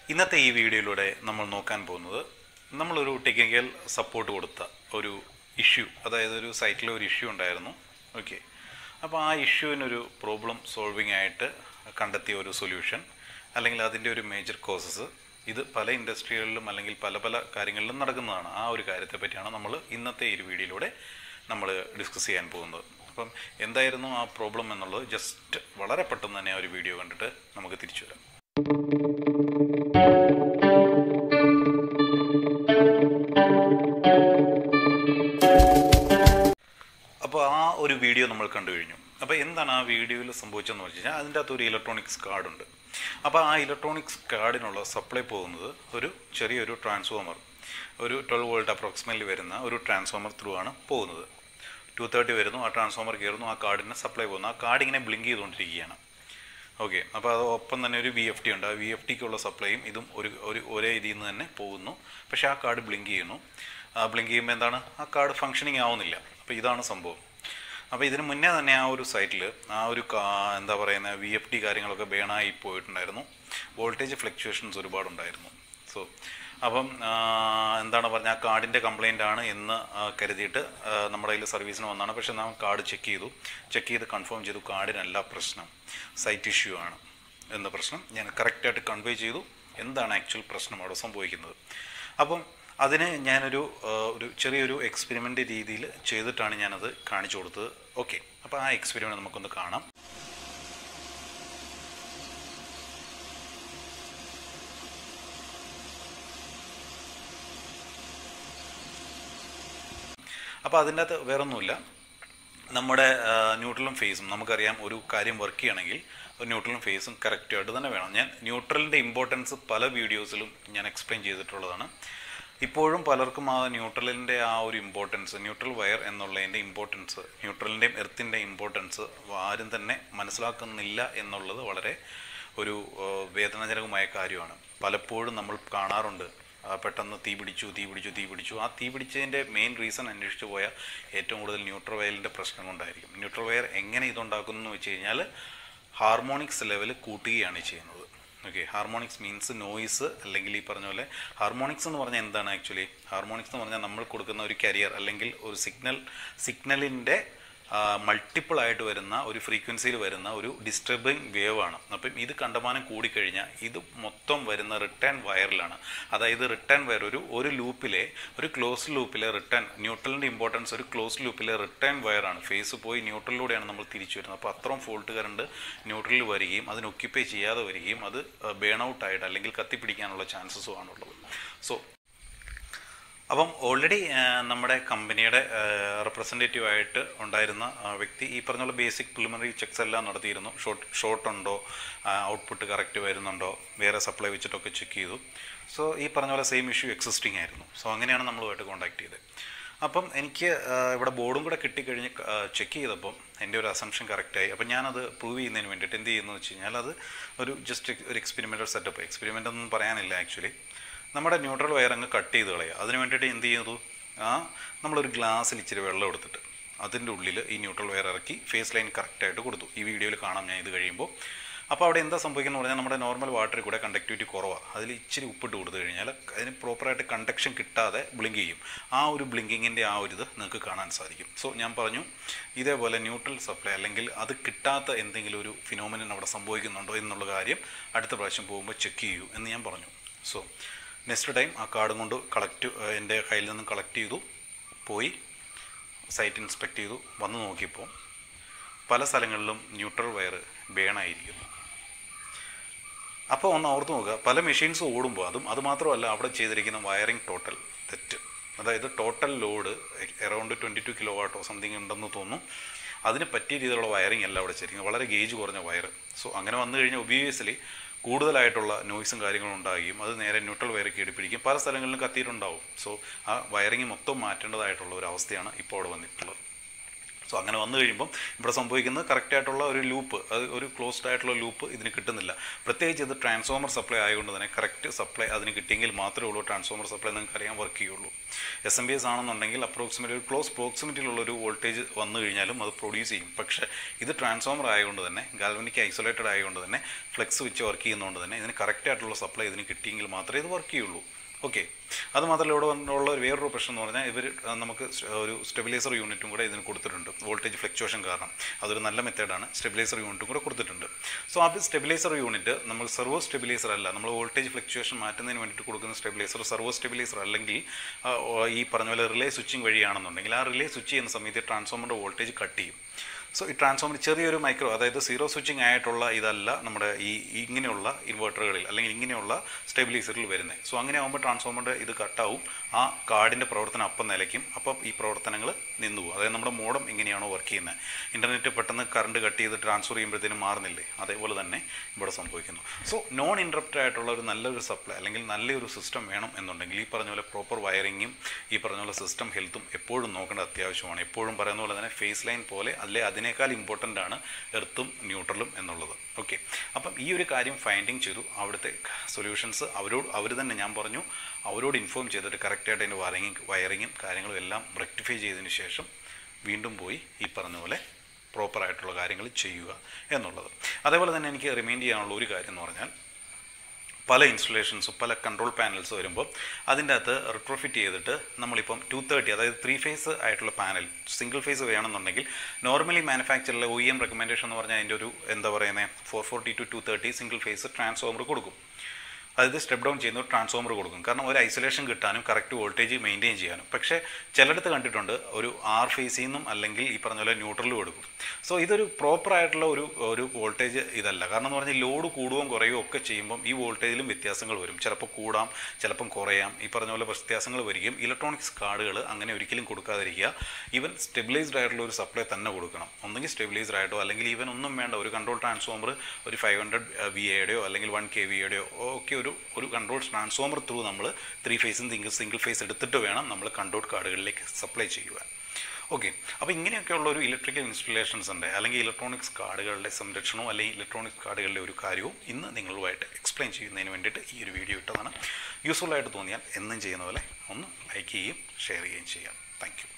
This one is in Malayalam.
ഇന്നത്തെ ഈ വീഡിയോയിലൂടെ നമ്മൾ നോക്കാൻ പോകുന്നത് നമ്മളൊരു ടെക്നിക്കൽ സപ്പോർട്ട് കൊടുത്ത ഒരു ഇഷ്യൂ അതായത് ഒരു സൈറ്റിൽ ഒരു ഇഷ്യൂ ഉണ്ടായിരുന്നു ഓക്കെ അപ്പോൾ ആ ഇഷ്യൂവിനൊരു പ്രോബ്ലം സോൾവിങ് ആയിട്ട് കണ്ടെത്തിയ ഒരു സൊല്യൂഷൻ അല്ലെങ്കിൽ അതിൻ്റെ ഒരു മേജർ കോസസ് ഇത് പല ഇൻഡസ്ട്രികളിലും അല്ലെങ്കിൽ പല പല കാര്യങ്ങളിലും നടക്കുന്നതാണ് ആ ഒരു കാര്യത്തെ പറ്റിയാണ് നമ്മൾ ഇന്നത്തെ ഈ ഒരു വീഡിയോയിലൂടെ നമ്മൾ ഡിസ്കസ് ചെയ്യാൻ പോകുന്നത് അപ്പം എന്തായിരുന്നു ആ പ്രോബ്ലം എന്നുള്ളത് ജസ്റ്റ് വളരെ പെട്ടെന്ന് തന്നെ ആ ഒരു വീഡിയോ കണ്ടിട്ട് നമുക്ക് തിരിച്ചു വരാം അപ്പോൾ ആ ഒരു വീഡിയോ നമ്മൾ കണ്ടു കഴിഞ്ഞു അപ്പോൾ എന്താണ് ആ വീഡിയോയിൽ സംഭവിച്ചതെന്ന് വെച്ച് കഴിഞ്ഞാൽ അതിൻ്റെ അകത്ത് ഒരു ഇലക്ട്രോണിക്സ് കാർഡ് ഉണ്ട് അപ്പോൾ ആ ഇലക്ട്രോണിക്സ് കാർഡിനുള്ള സപ്ലൈ പോകുന്നത് ഒരു ചെറിയൊരു ട്രാൻസ്ഫോമർ ഒരു ട്വൽവ് വോൾട്ട് അപ്രോക്സിമേറ്റ്ലി വരുന്ന ഒരു ട്രാൻസ്ഫോമർ ത്രൂ ആണ് പോകുന്നത് ടു തേർട്ടി വരുന്നു ആ ട്രാൻസ്ഫോമർ കയറുന്നു ആ കാർഡിന് സപ്ലൈ പോകുന്നു ആ കാർഡ് ഇങ്ങനെ ബ്ലിങ്ക് ചെയ്തുകൊണ്ടിരിക്കുകയാണ് ഓക്കെ അപ്പോൾ അത് ഒപ്പം തന്നെ ഒരു വി എഫ് ടി ഉണ്ട് ആ വി എഫ് ടിക്കുള്ള സപ്ലൈയും ഇതും ഒരു ഒരു ഒരേ ഇതിൽ നിന്ന് തന്നെ പോകുന്നു പക്ഷേ ആ കാർഡ് ബ്ലിങ്ക് ചെയ്യുന്നു ആ ബ്ലിങ്ക് ചെയ്യുമ്പോൾ എന്താണ് ആ കാർഡ് ഫങ്ഷനിങ് ആവുന്നില്ല അപ്പോൾ ഇതാണ് സംഭവം അപ്പോൾ ഇതിന് മുന്നേ തന്നെ ആ ഒരു സൈറ്റിൽ ആ ഒരു കാ- എന്താ പറയുന്ന വി എഫ് ടി കാര്യങ്ങളൊക്കെ ബേണായി പോയിട്ടുണ്ടായിരുന്നു വോൾട്ടേജ് ഫ്ലക്ച്വേഷൻസ് ഒരുപാടുണ്ടായിരുന്നു സോ അപ്പം ആ, എന്താണ് പറഞ്ഞാൽ ആ കാർഡിൻ്റെ കംപ്ലൈൻ്റ് ആണ് എന്ന് ആ, കരുതിയിട്ട് ആ, നമ്മുടെ കയ്യിൽ സർവീസിന് വന്നതാണ് പക്ഷേ നാം കാർഡ് ചെക്ക് ചെയ്തു ചെക്ക് ചെയ്ത് കൺഫേം ചെയ്തു കാർഡിനല്ല പ്രശ്നം സൈറ്റ് ഇഷ്യൂ ആണ് എന്ന പ്രശ്നം ഞാൻ കറക്റ്റായിട്ട് കൺവേ ചെയ്തു എന്താണ് ആക്ച്വൽ പ്രശ്നം അവിടെ സംഭവിക്കുന്നത് അപ്പം അതിന് ഞാനൊരു ആ, ഒരു ചെറിയൊരു എക്സ്പെരിമെൻ്റ് രീതിയിൽ ചെയ്തിട്ടാണ് ഞാനത് കാണിച്ചു കൊടുത്തത് ഓക്കെ അപ്പോൾ ആ എക്സ്പെരിമെൻ്റ് നമുക്കൊന്ന് കാണാം അപ്പോൾ അതിൻ്റെ അകത്ത് വേറൊന്നുമില്ല നമ്മുടെ ന്യൂട്രലും ഫേസും നമുക്കറിയാം ഒരു കാര്യം വർക്ക് ചെയ്യണമെങ്കിൽ ഒരു ന്യൂട്രലും ഫേസും കറക്റ്റായിട്ട് തന്നെ വേണം ഞാൻ ന്യൂട്രലിൻ്റെ ഇമ്പോർട്ടൻസ് പല വീഡിയോസിലും ഞാൻ എക്സ്പ്ലെയിൻ ചെയ്തിട്ടുള്ളതാണ് ഇപ്പോഴും പലർക്കും ആ ന്യൂട്രലിൻ്റെ ആ ഒരു ഇമ്പോർട്ടൻസ് ന്യൂട്രൽ വയർ എന്നുള്ളതിൻ്റെ ഇമ്പോർട്ടൻസ് ന്യൂട്രലിൻ്റെയും എർത്തിൻ്റെ ഇമ്പോർട്ടൻസ് ആരും തന്നെ മനസ്സിലാക്കുന്നില്ല എന്നുള്ളത് വളരെ ഒരു ആ, വേദനാജനകമായ കാര്യമാണ് പലപ്പോഴും നമ്മൾ കാണാറുണ്ട് ആ, പെട്ടെന്ന് തീ പിടിച്ചു തീ പിടിച്ചു തീ പിടിച്ചു ആ തീ പിടിച്ചതിൻ്റെ മെയിൻ റീസൺ അന്വേഷിച്ച് പോയാൽ ഏറ്റവും കൂടുതൽ ന്യൂട്രൽ വയലിൻ്റെ പ്രശ്നം കൊണ്ടായിരിക്കും ന്യൂട്രൽ വയർ എങ്ങനെ ഇതുണ്ടാക്കുന്നു എന്ന് വെച്ച് കഴിഞ്ഞാൽ ഹാർമോണിക്സ് ലെവൽ കൂട്ടുകയാണ് ചെയ്യുന്നത് ഓക്കെ ഹാർമോണിക്സ് മീൻസ് നോയിസ് അല്ലെങ്കിൽ ഈ പറഞ്ഞ പോലെ ഹാർമോണിക്സ് എന്ന് പറഞ്ഞാൽ എന്താണ് ആക്ച്വലി ഹാർമോണിക്സ് എന്ന് പറഞ്ഞാൽ നമ്മൾ കൊടുക്കുന്ന ഒരു കരിയർ അല്ലെങ്കിൽ ഒരു സിഗ്നൽ സിഗ്നലിൻ്റെ മൾട്ടിപ്പിൾ ആയിട്ട് വരുന്ന ഒരു ഫ്രീക്വൻസിയിൽ വരുന്ന ഒരു ഡിസ്റ്റർബിങ് വേവ് ആണ് അപ്പം ഇത് കണ്ടമാനം കൂടിക്കഴിഞ്ഞാൽ ഇത് മൊത്തം വരുന്ന റിട്ടേൺ വയറിലാണ് അതായത് റിട്ടേൺ വയർ ഒരു ഒരു ലൂപ്പിലെ ഒരു ക്ലോസ് ലൂപ്പിലെ റിട്ടേൺ ന്യൂട്രലിൻ്റെ ഇമ്പോർട്ടൻസ് ഒരു ക്ലോസ് ലൂപ്പിലെ റിട്ടേൺ വയറാണ് ഫേസ് പോയി ന്യൂട്രലിലൂടെയാണ് നമ്മൾ തിരിച്ചു വരുന്നത് അപ്പോൾ അത്രയും ഫോൾട്ട് കറണ്ട് ന്യൂട്രലിൽ വരികയും അതിന് ഒക്യുപ്പൈ ചെയ്യാതെ വരികയും അത് ബേൺ ഔട്ട് ആയിട്ട് അല്ലെങ്കിൽ കത്തിപ്പിടിക്കാനുള്ള ചാൻസസും ആണുള്ളത് സോ അപ്പം ഓൾറെഡി നമ്മുടെ കമ്പനിയുടെ റെപ്രസെൻറ്റേറ്റീവ് ആയിട്ട് ഉണ്ടായിരുന്ന ആ, വ്യക്തി ഈ പറഞ്ഞ പോലെ ബേസിക് പ്രിലിമിനറി ചെക്സ് എല്ലാം നടത്തിയിരുന്നു ഷോർട്ട് ഷോർട്ട് ഉണ്ടോ ഔട്ട്പുട്ട് കറക്റ്റ് വരുന്നുണ്ടോ വേറെ സപ്ലൈ വെച്ചിട്ടൊക്കെ ചെക്ക് ചെയ്തു സോ ഈ പറഞ്ഞ പോലെ സെയിം ഇഷ്യൂ എക്സിസ്റ്റിംഗ് ആയിരുന്നു സോ അങ്ങനെയാണ് നമ്മളുമായിട്ട് കോൺടാക്ട് ചെയ്തത് അപ്പം എനിക്ക് ആ, ഇവിടെ ബോർഡും കൂടെ കിട്ടിക്കഴിഞ്ഞ് ചെക്ക് ചെയ്തപ്പം എൻ്റെ ഒരു അസംഷൻ കറക്റ്റായി അപ്പം ഞാനത് പ്രൂവ് ചെയ്യുന്നതിന് വേണ്ടിയിട്ട് എന്ത് ചെയ്യുന്നു വെച്ച് കഴിഞ്ഞാൽ അത് ഒരു ജസ്റ്റ് ഒരു എക്സ്പെരിമെൻ്റൽ സെറ്റപ്പ് എക്സ്പെരിമെൻ്റ് ഒന്നും പറയാനില്ല ആക്ച്വലി നമ്മുടെ ന്യൂട്രൽ വയർ അങ്ങ് കട്ട് ചെയ്ത് കളയുക അതിന് വേണ്ടിയിട്ട് എന്ത് ചെയ്തു ആ നമ്മളൊരു ഗ്ലാസ്സിൽ ഇച്ചിരി വെള്ളം എടുത്തിട്ട് അതിൻ്റെ ഉള്ളിൽ ഈ ന്യൂട്രൽ വയർ ഇറക്കി ഫേസ് ലൈൻ കറക്റ്റായിട്ട് കൊടുത്തു ഈ വീഡിയോയിൽ കാണാം ഞാൻ ഇത് കഴിയുമ്പോൾ അപ്പോൾ അവിടെ എന്താ സംഭവിക്കുന്നത് പറഞ്ഞാൽ നമ്മുടെ നോർമൽ വാട്ടറിൽ കൂടെ കണ്ടക്ടിവിറ്റി കുറവാണ് അതിൽ ഇച്ചിരി ഉപ്പിട്ട് കൊടുത്തു കഴിഞ്ഞാൽ അതിന് പ്രോപ്പറായിട്ട് കണ്ടക്ഷൻ കിട്ടാതെ ബ്ലിങ്ക് ചെയ്യും ആ ഒരു ബ്ലിങ്കിങ്ങിൻ്റെ ആ ഒരു ഇത് നിങ്ങൾക്ക് കാണാൻ സാധിക്കും സോ ഞാൻ പറഞ്ഞു ഇതേപോലെ ന്യൂട്രൽ സപ്ലൈ അല്ലെങ്കിൽ അത് കിട്ടാത്ത എന്തെങ്കിലും ഒരു ഫിനോമിനൻ അവിടെ സംഭവിക്കുന്നുണ്ടോ എന്നുള്ള കാര്യം അടുത്ത പ്രാവശ്യം പോകുമ്പോൾ ചെക്ക് ചെയ്യൂ എന്ന് ഞാൻ പറഞ്ഞു സോ നെക്സ്റ്റ് ടൈം ആ കാർഡും കൊണ്ട് കളക്ട് എൻ്റെ കയ്യിൽ നിന്നും കളക്ട് ചെയ്തു പോയി സൈറ്റ് ഇൻസ്പെക്ട് ചെയ്തു വന്ന് നോക്കിയപ്പോൾ പല സ്ഥലങ്ങളിലും ന്യൂട്രൽ വയർ ബേണായിരിക്കുന്നു അപ്പോൾ ഒന്ന് ഓർത്ത് നോക്കുക പല മെഷീൻസ് ഓടുമ്പോൾ അതും അത് മാത്രമല്ല അവിടെ ചെയ്തിരിക്കുന്ന വയറിംഗ് ടോട്ടൽ തെറ്റ് അതായത് total load around twenty two kilo വാട്ടോ സംതിങ് ഉണ്ടെന്ന് തോന്നുന്നു അതിന് പറ്റിയ രീതിയിലുള്ള വയറിംഗ് അല്ല അവിടെ ചെയ്തിരിക്കുന്നത് വളരെ ഗേജ് കുറഞ്ഞ വയർ സോ അങ്ങനെ വന്നു കഴിഞ്ഞാൽ ഒബിയസ്ലി കൂടുതലായിട്ടുള്ള നോയ്സും കാര്യങ്ങളും ഉണ്ടാകുകയും അത് നേരെ ന്യൂട്രൽ വയർ കീടിപ്പിടിക്കും പല സ്ഥലങ്ങളിലും കത്തിയിട്ടുണ്ടാവും സോ ആ വയറിംഗ് മൊത്തം മാറ്റേണ്ടതായിട്ടുള്ള ഒരു അവസ്ഥയാണ് ഇപ്പോൾ അവിടെ വന്നിട്ടുള്ളത് സോ അങ്ങനെ വന്നു കഴിയുമ്പം ഇവിടെ സംഭവിക്കുന്നത് കറക്റ്റ് ആയിട്ടുള്ള ഒരു ലൂപ്പ് അത് ഒരു ക്ലോസ്ഡ് ആയിട്ടുള്ള ലൂപ്പ് ഇതിന് കിട്ടുന്നില്ല പ്രത്യേകിച്ച് ഇത് ട്രാൻസ്ഫോമർ സപ്ലൈ ആയതുകൊണ്ട് തന്നെ കറക്റ്റ് സപ്ലൈ അതിന് കിട്ടിയെങ്കിൽ മാത്രമേ ഉള്ളൂ ട്രാൻസ്ഫോമർ സപ്ലൈ നിങ്ങൾക്ക് അറിയാൻ വർക്ക് ചെയ്യുള്ളൂ എസ് എം ബി എസ് ആണെന്നുണ്ടെങ്കിൽ അപ്രോക്സിമേറ്റ് ഒരു ക്ലോസ് പ്രോക്സിമിറ്റിയിലുള്ള ഒരു വോൾട്ടേജ് വന്നു കഴിഞ്ഞാലും അത് പ്രൊഡ്യൂസ് ചെയ്യും പക്ഷേ ഇത് ട്രാൻസ്ഫോമർ ആയതുകൊണ്ട് തന്നെ ഗാൽവനിക്ക് ഐസൊലേറ്റഡ് ആയതുകൊണ്ട് തന്നെ ഫ്ലെക്സ് വെച്ച് വർക്ക് ചെയ്യുന്നതുകൊണ്ട് തന്നെ ഇതിന് കറക്റ്റ് ആയിട്ടുള്ള സപ്ലൈ ഇതിന് കിട്ടിയെങ്കിൽ മാത്രമേ ഇത് വർക്ക് ചെയ്യുള്ളൂ ഓക്കെ അത് മാത്രമല്ല ഇവിടെ വന്നുള്ള ഒരു വേറൊരു പ്രശ്നം എന്ന് പറഞ്ഞാൽ ഇവർ നമുക്ക് സ് ഒരു സ്റ്റെബിലൈസർ യൂണിറ്റും കൂടെ ഇതിന് കൊടുത്തിട്ടുണ്ട് വോൾട്ടേജ് ഫ്ലക്ച്വേഷൻ കാരണം അതൊരു നല്ല മെത്തേഡാണ് സ്റ്റെബിലൈസർ യൂണിറ്റും കൂടെ കൊടുത്തിട്ടുണ്ട് സോ അത് സ്റ്റെബിലൈസർ യൂണിറ്റ് നമ്മൾ സെർവോ സ്റ്റെബിലൈസർ അല്ല നമ്മൾ വോൾട്ടേജ് ഫ്ലക്ച്വേഷൻ മാറ്റുന്നതിന് വേണ്ടിയിട്ട് കൊടുക്കുന്ന സ്റ്റെബിലൈസർ സെർവോ സ്റ്റെബിലൈസർ അല്ലെങ്കിൽ ആ, ഓ, ഈ പറഞ്ഞ പോലെ റിലേ സ്വിച്ചിങ് വഴിയാണെന്നുണ്ടെങ്കിൽ ആ റിലേ സ്വിച്ച് ചെയ്യുന്ന സമയത്ത് ട്രാൻസ്ഫോമറിൻ്റെ വോൾട്ടേജ് കട്ട് ചെയ്യും സോ ഈ ട്രാൻസ്ഫോമർ ചെറിയൊരു മൈക്രോ അതായത് സീറോ സ്വിച്ചിങ് ആയിട്ടുള്ള ഇതല്ല നമ്മുടെ ഈ ഈ ഇങ്ങനെയുള്ള ഇൻവെർട്ടറുകളിൽ അല്ലെങ്കിൽ ഇങ്ങനെയുള്ള സ്റ്റെബിലൈസറിൽ വരുന്നത് സോ അങ്ങനെ ആകുമ്പോൾ ട്രാൻസ്ഫോമറിൻ്റെ ഇത് കട്ടാവും ആ കാർഡിൻ്റെ പ്രവർത്തനം അപ്പം നിലയ്ക്കും അപ്പം ഈ പ്രവർത്തനങ്ങൾ നിന്നു പോകും അതായത് നമ്മുടെ മോഡം എങ്ങനെയാണോ വർക്ക് ചെയ്യുന്നത് ഇൻ്റർനെറ്റ് പെട്ടെന്ന് കറണ്ട് കട്ട് ചെയ്ത് ട്രാൻസ്ഫർ ചെയ്യുമ്പോഴത്തേനും മാറുന്നില്ലേ അതേപോലെ തന്നെ ഇവിടെ സംഭവിക്കുന്നു സോ നോൺ ഇൻട്രപ്റ്റഡ് ആയിട്ടുള്ള ഒരു നല്ലൊരു സപ്ലൈ അല്ലെങ്കിൽ നല്ലൊരു സിസ്റ്റം വേണം എന്നുണ്ടെങ്കിൽ ഈ പറഞ്ഞ പോലെ പ്രോപ്പർ വയറിങ്ങും ഈ പറഞ്ഞ പോലെ സിസ്റ്റം ഹെൽത്തും എപ്പോഴും നോക്കേണ്ടത് അത്യാവശ്യമാണ് എപ്പോഴും പറയുന്ന പോലെ തന്നെ ഫേസ് ലൈൻ പോലെ അല്ലെ അതിനേക്കാൾ ഇമ്പോർട്ടൻ്റ് ആണ് എർത്തും ന്യൂട്രലും എന്നുള്ളത് ഓക്കെ അപ്പം ഈ ഒരു കാര്യം ഫൈൻഡിങ് ചെയ്തു അവിടുത്തെ സൊല്യൂഷൻസ് അവരോട് അവർ തന്നെ ഞാൻ പറഞ്ഞു അവരോട് ഇൻഫോം ചെയ്തിട്ട് കറക്റ്റായിട്ട് അതിൻ്റെ വയറിങ്ങും വയറിങ്ങും കാര്യങ്ങളും എല്ലാം റെക്ടിഫൈ ചെയ്തതിന് ശേഷം വീണ്ടും പോയി ഈ പറഞ്ഞ പോലെ പ്രോപ്പർ ആയിട്ടുള്ള കാര്യങ്ങൾ ചെയ്യുക എന്നുള്ളത് അതേപോലെ തന്നെ എനിക്ക് റിമൈൻഡ് ചെയ്യാനുള്ള ഒരു കാര്യം എന്ന് പറഞ്ഞാൽ പല ഇൻസ്റ്റലേഷൻസും പല കൺട്രോൾ പാനൽസ് വരുമ്പോൾ അതിൻ്റെ അകത്ത് റിട്രോഫിറ്റ് ചെയ്തിട്ട് നമ്മളിപ്പം ടു തേർട്ടി അതായത് ത്രീ ഫേസ് ആയിട്ടുള്ള പാനൽ സിംഗിൾ ഫേസ് വേണമെന്നുണ്ടെങ്കിൽ നോർമലി മാനുഫാക്ചറിലെ ഒ എം റെക്കമെൻഡേഷൻ എന്ന് പറഞ്ഞാൽ അതിൻ്റെ ഒരു എന്താ പറയുന്നത് four forty two two thirty single phase transformer കൊടുക്കും അതായത് സ്റ്റെപ്പ് ഡൗൺ ചെയ്യുന്ന ഒരു ട്രാൻസ്ഫോമർ കൊടുക്കും കാരണം ഒരു ഐസൊലേഷൻ കിട്ടാനും കറക്റ്റ് വോൾട്ടേജ് മെയിൻറ്റെയിൻ ചെയ്യാനും പക്ഷേ ചിലയിടത്ത് കണ്ടിട്ടുണ്ട് ഒരു ആർ ഫേസിൽ നിന്നും അല്ലെങ്കിൽ ഈ പറഞ്ഞ പോലെ ന്യൂട്രൽ കൊടുക്കും സോ ഇതൊരു പ്രോപ്പർ ആയിട്ടുള്ള ഒരു ഒരു വോൾട്ടേജ് ഇതല്ല കാരണം എന്ന് പറഞ്ഞാൽ ലോഡ് കൂടുകയും കുറയുകയും ഒക്കെ ചെയ്യുമ്പം ഈ വോൾട്ടേജിലും വ്യത്യാസങ്ങൾ വരും ചിലപ്പോൾ കൂടാം ചിലപ്പം കുറയാം ഈ പറഞ്ഞ പോലെ വ്യത്യാസങ്ങൾ വരികയും ഇലക്ട്രോണിക്സ് കാർഡുകൾ അങ്ങനെ ഒരിക്കലും കൊടുക്കാതിരിക്കുക ഈവൻ സ്റ്റെബിലൈസ്ഡ് ആയിട്ടുള്ള ഒരു സപ്ലൈ തന്നെ കൊടുക്കണം ഒന്നെങ്കിൽ സ്റ്റെബിലൈസ്ഡ് ആയിട്ടോ അല്ലെങ്കിൽ ഈവൻ ഒന്നും വേണ്ട ഒരു കൺട്രോൾ ട്രാൻസ്ഫോമർ ഒരു ഫൈവ് ഹൺഡ്രഡ് വി എയുടെയോ അല്ലെങ്കിൽ വൺ കെ വിയുടെയോ ഒക്കെ ഒരു ഒരു കൺട്രോൾ ട്രാൻസ്ഫോമർ ത്രൂ നമ്മൾ ത്രീ ഫേസും സിംഗിൾ സിംഗിൾ ഫേസ് എടുത്തിട്ട് വേണം നമ്മൾ കൺട്രോൾ കാർഡുകളിലേക്ക് സപ്ലൈ ചെയ്യുവാൻ ഓക്കെ അപ്പോൾ ഇങ്ങനെയൊക്കെയുള്ള ഒരു ഇലക്ട്രിക്കൽ ഇൻസ്റ്റലേഷൻസ് ഉണ്ട് അല്ലെങ്കിൽ ഇലക്ട്രോണിക്സ് കാർഡുകളുടെ സംരക്ഷണവും അല്ലെങ്കിൽ ഇലക്ട്രോണിക്സ് കാർഡുകളുടെ ഒരു കാര്യവും ഇന്ന് നിങ്ങളുമായിട്ട് എക്സ്പ്ലെയിൻ ചെയ്യുന്നതിന് വേണ്ടിയിട്ട് ഈ ഒരു വീഡിയോ ഇട്ടതാണ് യൂസ്ഫുൾ ആയിട്ട് തോന്നിയാൽ എന്നും ചെയ്യുന്ന പോലെ ഒന്ന് ലൈക്ക് ചെയ്യുകയും ഷെയർ ചെയ്യുകയും ചെയ്യാം താങ്ക്